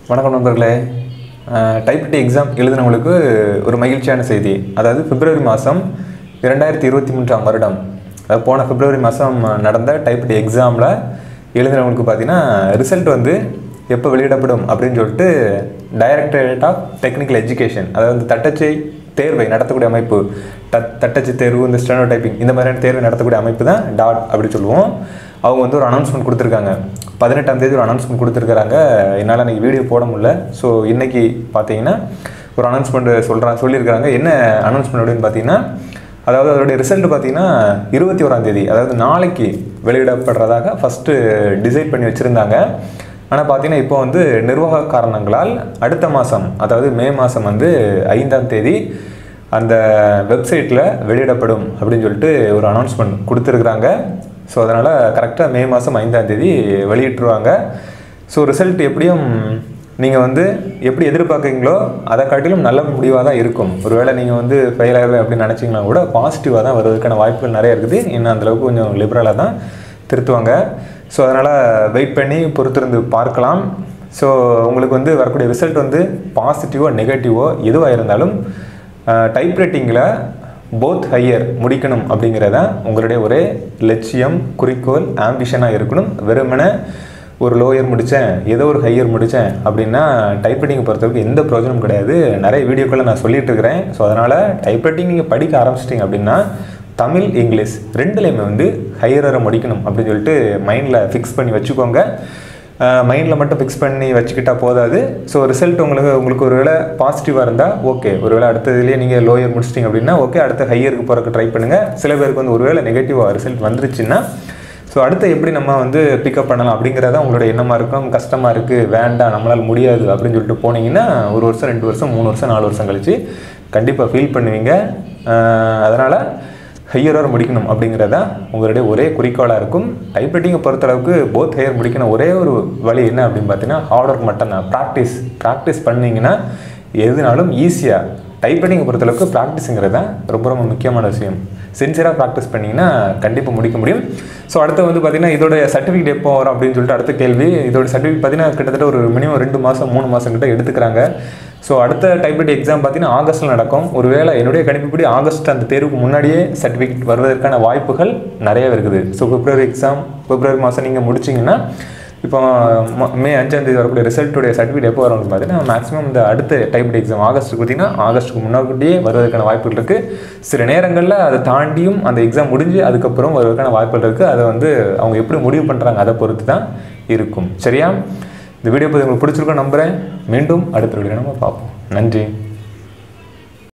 வணக்கம் நண்பர்களே டைப்டி எக்ஸாம் எழுதினவங்களுக்கு ஒரு மகிழ்ச்சியான செய்தி அதாவது பிப்ரவரி மாதம் இரண்டாயிரத்தி இருபத்தி மூன்றாம் வருடம் அதாவது போன பிப்ரவரி மாதம் நடந்த டைப்டி எக்ஸாமில் எழுதினவங்களுக்கு பார்த்தீங்கன்னா ரிசல்ட் வந்து எப்போ வெளியிடப்படும் அப்படின்னு சொல்லிட்டு டைரக்டரேட் ஆஃப் டெக்னிக்கல் எஜுகேஷன் அதாவது தட்டச்சை தேர்வை நடத்தக்கூடிய அமைப்பு தட் தட்டச்சு தேர்வு இந்த ஸ்டெனோ டைப்பிங் இந்த மாதிரியான தேர்வை நடத்தக்கூடிய அமைப்பு தான் டாட் அப்படி சொல்லுவோம் அவங்க வந்து ஒரு அனௌன்ஸ்மெண்ட் கொடுத்துருக்காங்க பதினெட்டாம் தேதி ஒரு அனௌன்ஸ்மெண்ட் கொடுத்துருக்காங்க என்னால் அன்றைக்கி வீடியோ போட முடியல ஸோ இன்றைக்கி பார்த்தீங்கன்னா ஒரு அனௌன்ஸ்மெண்ட் சொல்கிறாங்க சொல்லியிருக்காங்க என்ன அனௌன்ஸ்மெண்ட் அப்படின்னு பார்த்தீங்கன்னா அதாவது அதோடைய ரிசல்ட் பார்த்தீங்கன்னா இருபத்தி ஓராம் தேதி அதாவது நாளைக்கு வெளியிடப்படுறதாக ஃபஸ்ட்டு டிசைட் பண்ணி வச்சுருந்தாங்க ஆனால் பார்த்தீங்கன்னா இப்போ வந்து நிர்வாக காரணங்களால் அடுத்த மாதம் அதாவது மே மாதம் வந்து ஐந்தாம் தேதி அந்த வெப்சைட்டில் வெளியிடப்படும் அப்படின்னு சொல்லிட்டு ஒரு அனௌன்ஸ்மெண்ட் கொடுத்துருக்குறாங்க ஸோ அதனால் கரெக்டாக மே மாதம் ஐந்தாம் தேதி வெளியிட்டுருவாங்க ஸோ ரிசல்ட் எப்படியும் நீங்கள் வந்து எப்படி எதிர்பார்க்குறீங்களோ அதை காட்டிலும் நல்ல முடிவாக தான் இருக்கும் ஒருவேளை நீங்கள் வந்து ஃபெயில் ஆகுவேன் அப்படின்னு நினச்சிங்கன்னா கூட பாசிட்டிவாக தான் வருவதற்கான வாய்ப்புகள் நிறைய இருக்குது இன்னும் அந்தளவுக்கு கொஞ்சம் லிபரலாக தான் திருத்துவாங்க ஸோ அதனால் வெயிட் பண்ணி பொறுத்திருந்து பார்க்கலாம் ஸோ உங்களுக்கு வந்து வரக்கூடிய ரிசல்ட் வந்து பாசிட்டிவோ நெகட்டிவோ எதுவாக இருந்தாலும் டைப் ரைட்டிங்கில் போத் ஹையர் முடிக்கணும் அப்படிங்கிறத உங்களுடைய ஒரே லட்சியம் குறிக்கோள் ஆம்பிஷனாக இருக்கணும் வெறுமனே ஒரு லோயர் முடித்தேன் ஏதோ ஒரு ஹையர் முடித்தேன் அப்படின்னா டைப்ரைட்டிங் பொறுத்தவரைக்கும் எந்த பிரயோஜனமும் கிடையாது நிறைய வீடியோக்களை நான் சொல்லிட்டு இருக்கிறேன் ஸோ அதனால் டைப்ரைட்டிங் நீங்கள் படிக்க ஆரம்பிச்சிட்டிங்க அப்படின்னா தமிழ் இங்கிலீஷ் ரெண்டுலேயுமே வந்து ஹையராக முடிக்கணும் அப்படின்னு சொல்லிட்டு மைண்டில் ஃபிக்ஸ் பண்ணி வச்சுக்கோங்க மைண்டில் மட்டும் ஃபிக்ஸ் பண்ணி வச்சுக்கிட்டா போதாது ஸோ ரிசல்ட் உங்களுக்கு உங்களுக்கு ஒரு வேளை பாசிட்டிவாக இருந்தால் ஓகே ஒரு வேளை அடுத்ததுலேயே நீங்கள் லோயர் முடிச்சிட்டிங்க அப்படின்னா ஓகே அடுத்த ஹையருக்கு போகிறக்கு ட்ரை பண்ணுங்கள் சில பேருக்கு வந்து ஒரு வேளை நெகட்டிவாக ரிசல்ட் வந்துருச்சுன்னா ஸோ அடுத்து எப்படி நம்ம வந்து பிக்கப் பண்ணலாம் அப்படிங்கிறத உங்களோட எண்ணமாக இருக்கும் கஷ்டமாக இருக்குது வேண்டாம் நம்மளால் முடியாது அப்படின்னு சொல்லிட்டு போனீங்கன்னா ஒரு வருஷம் ரெண்டு வருஷம் மூணு வருஷம் நாலு வருஷம் கழித்து கண்டிப்பாக ஃபீல் பண்ணுவீங்க அதனால் ஹையராக முடிக்கணும் அப்படிங்கிறதா உங்களுடைய ஒரே குறிக்கோளாக இருக்கும் டைப்ரைட்டிங்கை பொறுத்தளவுக்கு போத் ஹையர் முடிக்கணும் ஒரே ஒரு வழி என்ன அப்படின்னு பார்த்தீங்கன்னா ஹார்ட் ஒர்க் மட்டும் தான் ப்ராக்டிஸ் ப்ராக்டிஸ் பண்ணிங்கன்னா எதுனாலும் ஈஸியாக டைப்ரைட்டிங்கை பொறுத்தளவுக்கு ப்ராக்டிஸுங்கிறது தான் ரொம்ப ரொம்ப முக்கியமான விஷயம் சின்சியராக ப்ராக்டிஸ் பண்ணிங்கன்னா கண்டிப்பாக முடிக்க முடியும் ஸோ அடுத்து வந்து பார்த்திங்கன்னா இதோட சர்டிஃபிகேட் எப்போ வரும் அப்படின்னு சொல்லிட்டு அடுத்த கேள்வி இதோட சர்டிஃபிகேட் பார்த்தீங்கன்னா கிட்டத்தட்ட ஒரு மினிமம் ரெண்டு மாதம் மூணு மாதம் கிட்ட எடுத்துக்கிறாங்க ஸோ அடுத்த டைப்ரைட் எக்ஸாம் பார்த்தீங்கன்னா ஆகஸ்ட்டில் நடக்கும் ஒருவேளை என்னுடைய கணிப்புப்படி ஆகஸ்ட் அந்த தேர்வுக்கு முன்னாடியே சர்டிஃபிகேட் வருவதற்கான வாய்ப்புகள் நிறைய இருக்குது ஸோ பிப்ரவரி எக்ஸாம் பிப்ரவரி மாதம் நீங்கள் முடிச்சிங்கன்னா இப்போ மே அஞ்சாம் தேதி வரக்கூடிய ரிசல்ட்டுடைய சர்டிஃபிகேட் எப்போ வரும்னு பார்த்தீங்கன்னா மேக்ஸிமம் இந்த அடுத்த டைப்ரைட் எக்ஸாம் ஆகஸ்ட்டுக்கு பார்த்தீங்கன்னா ஆகஸ்ட்டுக்கு முன்னாடியே வருவதற்கான வாய்ப்புகள் இருக்குது சில நேரங்களில் அதை தாண்டியும் அந்த எக்ஸாம் முடிஞ்சு அதுக்கப்புறம் வருவதற்கான வாய்ப்புகள் இருக்குது அதை வந்து அவங்க எப்படி முடிவு பண்ணுறாங்க அதை பொறுத்து தான் இருக்கும் சரியா இந்த வீடியோ பற்றி உங்களுக்கு பிடிச்சிருக்கோம் நம்புகிறேன் மீண்டும் அடுத்த வீடியோ நம்ம பார்ப்போம் நன்றி